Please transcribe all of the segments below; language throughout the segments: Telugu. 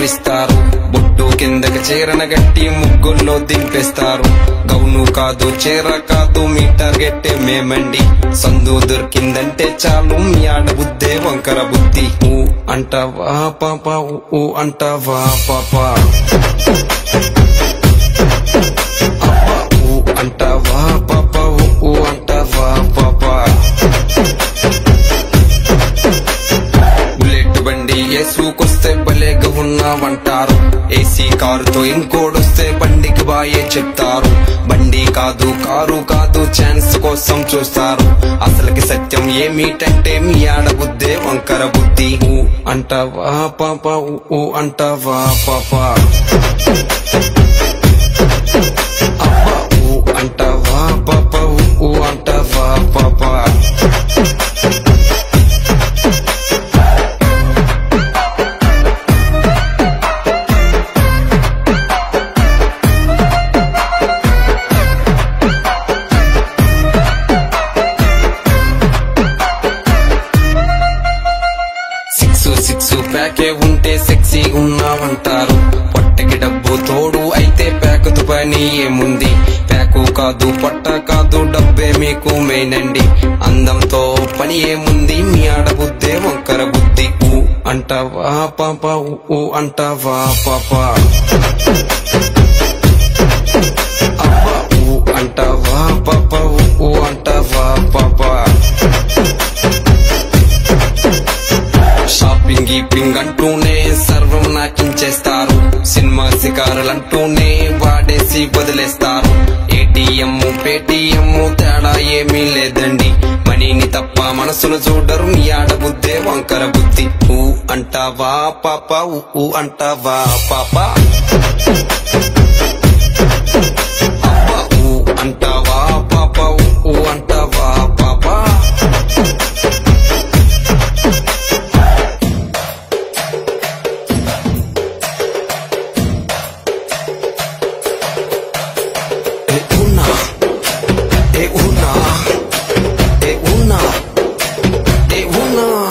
ఇస్తారు బొట్టు కిందకి చీరన గట్టి ముగ్గుల్లో దింపేస్తారు గౌను కాదు చీర కాదు మీ టార్గెట్టే మేమండి సందు దొరికిందంటే చాలు మీ ఆడబుద్దే వంకర బుద్ధి ఊ అంటావా పాప ఊ అంటావా పాప అబ్బా, ఊ అంటావా పాప ఊ అంటావా పాప బుల్లెట్ బండి ఏసుకొస్తే భలేగా ఉన్నావంటారు ఏసీ కారుతో ఇంకోడొస్తే బండికి బాయే చెప్తారు బండి కాదు కారు కాదు ఛాన్స్ కోసం చూస్తారు అసలుకి సత్యం ఏమిటంటే మీ ఆడబుద్దే వంకర బుద్ధి ఊ అంటావా పాప ఊ అంటావా పాప అబ్బా, ఊ అంటావా పాప ఊ అంటావా పాప సిక్స్ సిక్స్ ప్యాకే ఉంటే సెక్సీ ఉన్నావంటారు పొట్టకి డబ్బు తోడు అయితే ప్యాకుతో పని ఏముంది ప్యాకు కాదు పొట్ట కాదు డబ్బే మీకు మెయిన్ అండి అందంతో పని ఏముంది మీ ఆడబుద్దే వంకర బుద్ధి ఊ అంటావా పాప ఊ అంటావా పాప అబ్బా, ఊ అంటావా పాప ఊ అంటావా పాప షాపింగ్ గీపింగ్ అంటూనే సర్వం నాకించేస్తారు సినిమా శికారులంటూనే వాడేసి వదిలేస్తారు ఏటీఎం పేటీఎం తేడా ఏమీ లేదండి మనీని తప్ప మనసును చూడరు మీ ఆడబుద్దే వంకర బుద్ధి ఊ అంటావా పాప ఊ అంటావా పాప అబ్బా, ఊ అంటావా పాప ఊ అంటావా పాప E una, e una, e una, e una.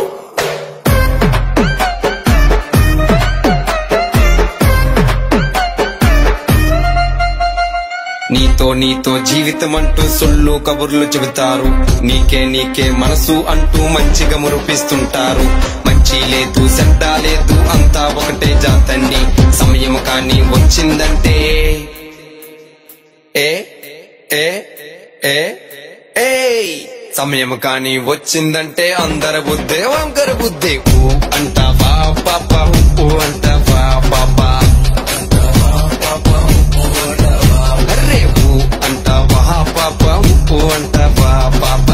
నీతో నీతో జీవితం అంటూ సొల్లు కబుర్లు చెబుతారు నీకే నీకే మనసు అంటూ మంచిగా మురిపిస్తుంటారు మంచి లేదు చెడ్డ లేదు అంతా ఒకటే జాతండి సమయం కానీ వచ్చిందంటే ఏ ఏ ఏ ఏయ్ సమయం కానీ వచ్చిందంటే అందర బుద్ధే వంకర బుద్ధి ఊ అంటావా పాప ఊ అంటావా పాప అర్రే ఊ అంటావా పాప ఊ అంటావా పాప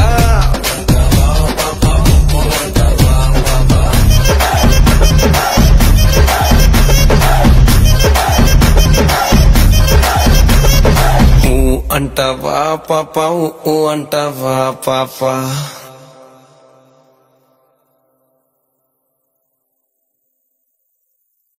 ఊ అంటావా పాప ఊ అంటావా పాప